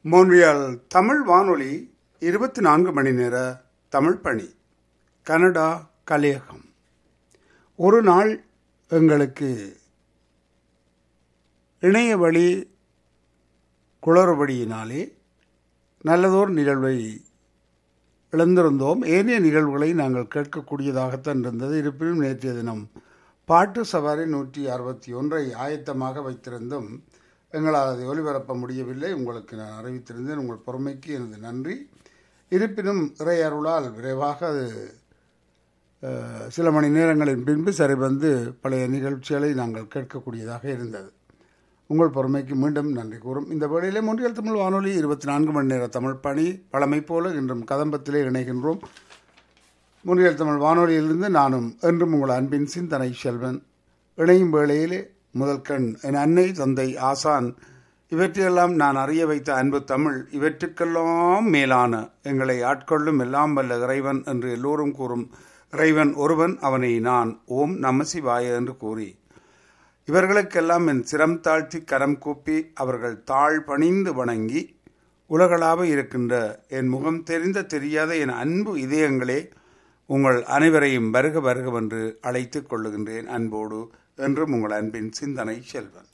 மோன்றியால் தமிழ் வானொலி இருபத்தி நான்கு மணி நேர தமிழ் பணி கனடா கலையகம் ஒரு நாள் எங்களுக்கு இணைய வழி குளறுபடியினாலே நல்லதோர் நிகழ்வை இழந்திருந்தோம் ஏனைய நிகழ்வுகளை நாங்கள் கேட்கக்கூடியதாகத்தான் இருந்தது இருப்பினும் நேற்றைய தினம் பாட்டு சவாரி நூற்றி அறுபத்தி ஒன்றை ஆயத்தமாக வைத்திருந்தும் எங்களால் அதை ஒளிபரப்ப முடியவில்லை உங்களுக்கு நான் அறிவித்திருந்தேன் உங்கள் பொறுமைக்கு எனது நன்றி இருப்பினும் இறை அருளால் விரைவாக அது அஹ், சில மணி நேரங்களின் பின்பு சரி வந்து பழைய நிகழ்ச்சிகளை நாங்கள் கேட்கக்கூடியதாக இருந்தது உங்கள் பொறுமைக்கு மீண்டும் நன்றி கூறும் இந்த வேளையிலே முன்றியல் தமிழ் வானொலி இருபத்தி நான்கு மணி நேர தமிழ் பணி பழமை போல இன்றும் கதம்பத்திலே இணைகின்றோம் முன்றியல் தமிழ் வானொலியிலிருந்து நானும் என்றும் உங்கள் அன்பின் சிந்தனை செல்வன் இணையும் வேளையிலே முதல் கண் என் அன்னை தந்தை ஆசான் இவற்றையெல்லாம் நான் அறிய வைத்த அன்பு தமிழ் இவற்றுக்கெல்லாம் மேலான எங்களை ஆட்கொள்ளும் எல்லாம் வல்ல இறைவன் என்று எல்லோரும் கூறும் இறைவன் ஒருவன் அவனை நான் ஓம் நமசிவாய என்று கூறி இவர்களுக்கெல்லாம் என் சிரம் தாழ்த்தி கரம் கூப்பி அவர்கள் தாழ் பணிந்து வணங்கி உலகளாவ இருக்கின்ற என் முகம் தெரிந்த தெரியாத என் அன்பு இதயங்களே உங்கள் அனைவரையும் வருக வருகவென்று அழைத்துக் கொள்ளுகின்றேன் அன்போடு என்றும் உங்கள் அன்பின் சிந்தனை செல்வன்